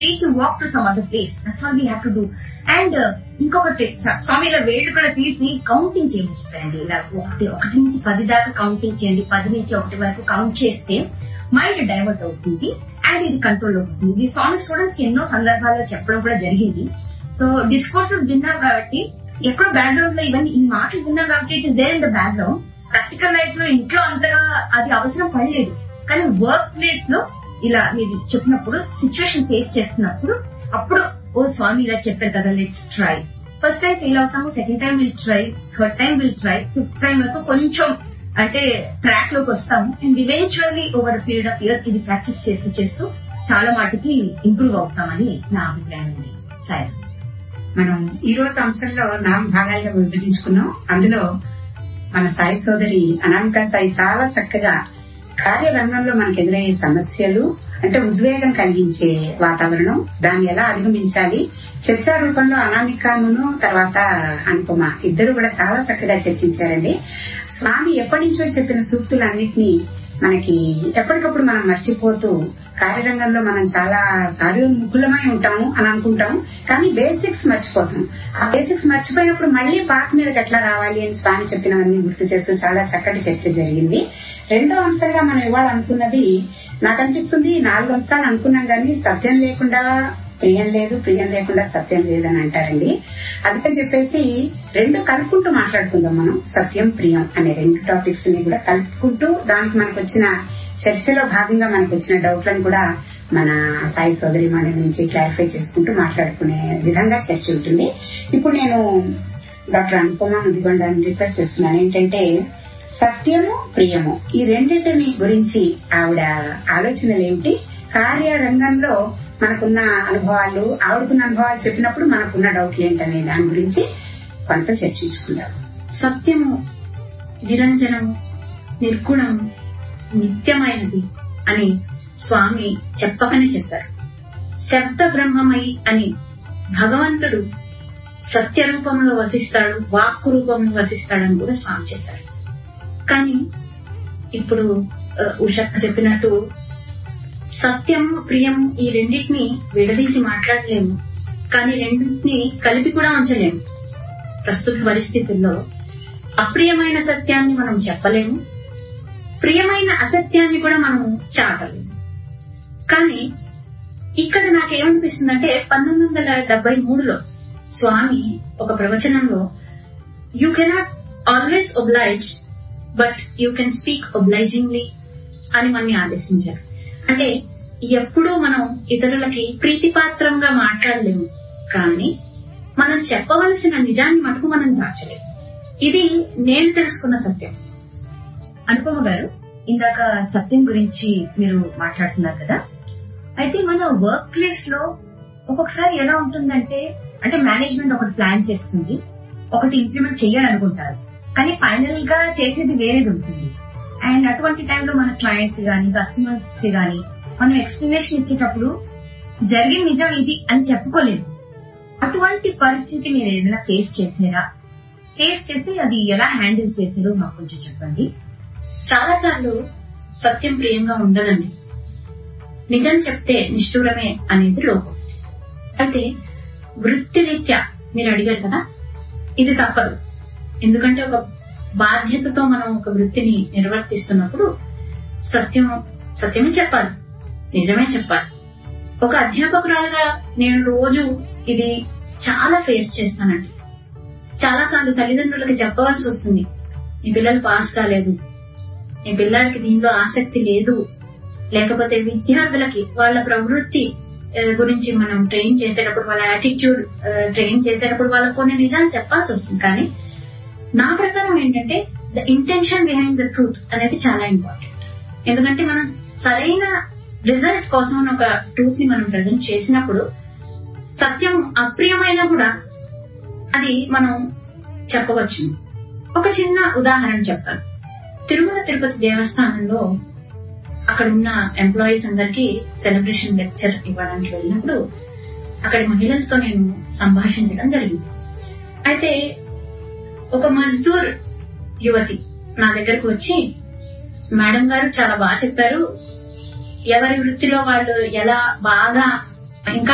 to walk to some other place that's all we have to do and ఇంకొకటి స- స్వామి ఇలా వేళ్ళు కూడా తీసి కౌంటింగ్ చేయమని చెప్పారండి ఇలా ఒకటి ఒకటి నుంచి పది దాకా కౌంటింగ్ చేయండి పది నుంచి ఒకటి వరకు కౌంట్ చేస్తే మైండ్ డైవర్ట్ అవుతుంది అండ్ ఇది కంట్రోల్ అవుతుంది ఇది స్వామి స్టూడెంట్స్ కి ఎన్నో సందర్భాల్లో చెప్పడం కూడా జరిగింది సో డిస్కోర్సెస్ విన్నాం కాబట్టి ఎక్కడో బ్యాక్గ్రౌండ్ లో ఇవన్నీ ఈ మాటలు విన్నాం కాబట్టి it is there in the background practical life లో ఇంట్లో అంతగా అది అవసరం పడలేదు కానీ వర్క్ ప్లేస్ లో ఇలా మీరు చెప్పినప్పుడు సిచ్యువేషన్ ఫేస్ చేస్తున్నప్పుడు అప్పుడు ఓ స్వామి ఇలా చెప్పారు కదా let's try first time fail అవుతాము second time will try third time will try fifth time వరకు కొంచెం అంటే ట్రాక్ లోకి వస్తాము and eventually over period of years ఇది ప్రాక్టీస్ చేస్తూ చేస్తూ చాలా మాటికి ఇంప్రూవ్ అవుతామని నా అభిప్రాయం అండి సార్ మనం ఈ రోజు అంశంలో నాలుగు భాగాలుగా విభజించుకున్నాం అందులో మన సాయి సోదరి అనామిక సాయి చాలా చక్కగా కార్యరంగంలో మనకు ఎదురయ్యే సమస్యలు అంటే ఉద్వేగం కలిగించే వాతావరణం దాన్ని ఎలా అధిగమించాలి చర్చా రూపంలో అనామికను తర్వాత అనుపమ ఇద్దరు కూడా చాలా చక్కగా చర్చించారండి స్వామి ఎప్పటి నుంచో చెప్పిన సూక్తులన్నింటినీ మనకి ఎప్పటికప్పుడు మనం మర్చిపోతూ కార్యరంగంలో మనం చాలా కార్యోన్ముఖులమై ఉంటాము అని అనుకుంటాము కానీ బేసిక్స్ మర్చిపోతాం ఆ బేసిక్స్ మర్చిపోయినప్పుడు మళ్ళీ పాత మీదకి ఎట్లా రావాలి అని స్వామి చెప్పినవన్నీ గుర్తు చేస్తూ చాలా చక్కటి చర్చ జరిగింది రెండో అంశాలుగా మనం ఇవాళ అనుకున్నది నాకు అనిపిస్తుంది నాలుగు అంశాలు అనుకున్నాం కానీ సత్యం లేకుండా ప్రియం లేదు ప్రియం లేకుండా సత్యం లేదని అంటారండి అందుకని చెప్పేసి రెండు కలుపుకుంటూ మాట్లాడుకుందాం మనం సత్యం ప్రియం అనే రెండు టాపిక్స్ ని కూడా కలుపుకుంటూ దానికి మనకు వచ్చిన చర్చలో భాగంగా మనకు వచ్చిన డౌట్లను కూడా మన సాయి సోదరి మన నుంచి క్లారిఫై చేసుకుంటూ మాట్లాడుకునే విధంగా చర్చ ఉంటుంది ఇప్పుడు నేను డాక్టర్ అనుపమ ముదిగొండని రిక్వెస్ట్ చేస్తున్నాను ఏంటంటే సత్యము ప్రియము ఈ రెండింటిని గురించి ఆవిడ ఆలోచనలు ఏమిటి కార్యరంగంలో మనకున్న అనుభవాలు ఆవిడకున్న అనుభవాలు చెప్పినప్పుడు మనకున్న డౌట్లు ఏంటనే దాని గురించి కొంత చర్చించుకుందాం సత్యము నిరంజనము నిర్గుణము నిత్యమైనది అని స్వామి చెప్పకనే చెప్పారు శబ్ద బ్రహ్మమై అని భగవంతుడు సత్య రూపంలో వసిస్తాడు వాక్కు రూపంలో వసిస్తాడని కూడా స్వామి చెప్పారు కానీ ఇప్పుడు ఆ, ఉషక్క చెప్పినట్టు సత్యం ప్రియం ఈ రెండింటిని విడదీసి మాట్లాడలేము కానీ రెండింటిని కలిపి కూడా ఉంచలేము ప్రస్తుత పరిస్థితుల్లో అప్రియమైన సత్యాన్ని మనం చెప్పలేము ప్రియమైన అసత్యాన్ని కూడా మనం చాటలేము కానీ ఇక్కడ నాకేమనిపిస్తుందంటే పంతొమ్మిది వందల డెబ్బై మూడులో స్వామి ఒక ప్రవచనంలో you cannot always oblige but you can speak obligingly అని మనని ఆదేశించారు అంటే ఎప్పుడూ మనం ఇతరులకి ప్రీతిపాత్రంగా మాట్లాడలేము కానీ మనం చెప్పవలసిన నిజాన్ని మటుకు మనం దాచలేము ఇది నేను తెలుసుకున్న సత్యం అనుపమ గారు ఇందాక సత్యం గురించి మీరు మాట్లాడుతున్నారు కదా అయితే మన వర్క్ ప్లేస్ లో ఒక్కొక్కసారి ఎలా ఉంటుందంటే అంటే మేనేజ్మెంట్ ఒకటి ప్లాన్ చేస్తుంది ఒకటి ఇంప్లిమెంట్ చేయాలనుకుంటారు కానీ ఫైనల్ గా చేసేది వేరేది ఉంటుంది అండ్ అటువంటి టైంలో మన క్లయింట్స్ గాని కస్టమర్స్ కి గాని మనం ఎక్స్ప్లెనేషన్ ఇచ్చేటప్పుడు జరిగిన నిజం ఇది అని చెప్పుకోలేము అటువంటి పరిస్థితి మీరు ఏదైనా ఫేస్ చేసారా ఫేస్ చేస్తే అది ఎలా హ్యాండిల్ చేశారో మాకు కొంచెం చెప్పండి చాలా సార్లు సత్యం ప్రియంగా ఉండదండి నిజం చెప్తే నిష్ఠూరమే అనేది లోకం అయితే వృత్తిరీత్యా మీరు అడిగారు కదా ఇది తప్పదు ఎందుకంటే ఒక బాధ్యతతో మనం ఒక వృత్తిని నిర్వర్తిస్తున్నప్పుడు సత్యం సత్యమే చెప్పాలి నిజమే చెప్పాలి ఒక అధ్యాపకురాలుగా నేను రోజు ఇది చాలా ఫేస్ చేస్తానండి చాలా సార్లు తల్లిదండ్రులకి చెప్పవలసి వస్తుంది నీ పిల్లలు పాస్ కాలేదు నీ పిల్లాడికి దీనిలో ఆసక్తి లేదు లేకపోతే విద్యార్థులకి వాళ్ళ ప్రవృత్తి ఆ, గురించి మనం ట్రైన్ చేసేటప్పుడు వాళ్ళ యాటిట్యూడ్ ట్రైన్ చేసేటప్పుడు వాళ్ళకి కొన్ని నిజాలు చెప్పాల్సి వస్తుంది కానీ నా ప్రకారం ఏంటంటే the intention behind the truth అనేది చాలా ఇంపార్టెంట్ ఎందుకంటే మనం సరైన రిజల్ట్ కోసం ఒక ట్రూత్ ని మనం ప్రజెంట్ చేసినప్పుడు సత్యం అప్రియమైనా కూడా అది మనం చెప్పవచ్చు ఒక చిన్న ఉదాహరణ చెప్తాను తిరుమల తిరుపతి దేవస్థానంలో అక్కడ ఉన్న ఎంప్లాయీస్ అందరికి సెలబ్రేషన్ లెక్చర్ ఇవ్వడానికి వెళ్ళినప్పుడు అక్కడి మహిళలతో నేను సంభాషించడం జరిగింది అయితే ఒక మజ్దూర్ యువతి నా దగ్గరకు వచ్చి మేడం గారు చాలా బాగా చెప్పారు ఎవరి వృత్తిలో వాళ్ళు ఎలా బాగా ఇంకా